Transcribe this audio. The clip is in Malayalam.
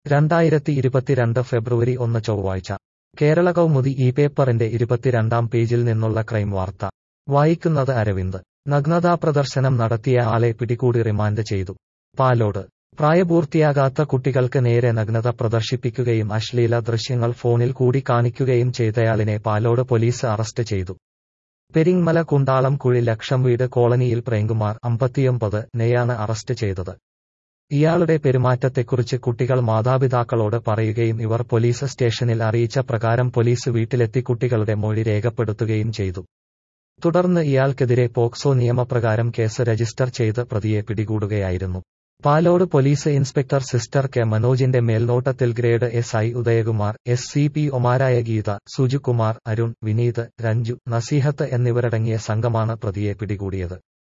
രണ്ടായിരത്തി ഇരുപത്തിരണ്ട് ഫെബ്രുവരി ഒന്ന് ചൊവ്വാഴ്ച കേരള കൗമുദി ഈ പേപ്പറിന്റെ ഇരുപത്തിരണ്ടാം പേജിൽ നിന്നുള്ള ക്രൈം വാർത്ത വായിക്കുന്നത് അരവിന്ദ് നഗ്നതാ പ്രദർശനം നടത്തിയ ആളെ പിടികൂടി റിമാൻഡ് ചെയ്തു പാലോട് പ്രായപൂർത്തിയാകാത്ത കുട്ടികൾക്ക് നേരെ നഗ്നത പ്രദർശിപ്പിക്കുകയും അശ്ലീല ദൃശ്യങ്ങൾ ഫോണിൽ കൂടി കാണിക്കുകയും ചെയ്തയാളിനെ പാലോട് പോലീസ് അറസ്റ്റ് ചെയ്തു പെരിങ്മല കുണ്ടാളം കുഴി ലക്ഷം വീട് കോളനിയിൽ പ്രേംകുമാർ അമ്പത്തിയൊമ്പത് നെയാണ് അറസ്റ്റ് ചെയ്തത് ഇയാളുടെ പെരുമാറ്റത്തെക്കുറിച്ച് കുട്ടികൾ മാതാപിതാക്കളോട് പറയുകയും ഇവർ പോലീസ് സ്റ്റേഷനിൽ അറിയിച്ച പ്രകാരം പോലീസ് വീട്ടിലെത്തി കുട്ടികളുടെ മൊഴി രേഖപ്പെടുത്തുകയും ചെയ്തു തുടർന്ന് ഇയാൾക്കെതിരെ പോക്സോ നിയമപ്രകാരം കേസ് രജിസ്റ്റർ ചെയ്ത് പ്രതിയെ പിടികൂടുകയായിരുന്നു പാലോട് പോലീസ് ഇൻസ്പെക്ടർ സിസ്റ്റർ കെ മനോജിന്റെ മേൽനോട്ടത്തിൽ grade S I Udayakumar S C P ഒമാരായ ഗീത സുജുകുമാർ അരുൺ വിനീത് രഞ്ജു നസീഹത്ത് എന്നിവരടങ്ങിയ സംഘമാണ് പ്രതിയെ പിടികൂടിയത്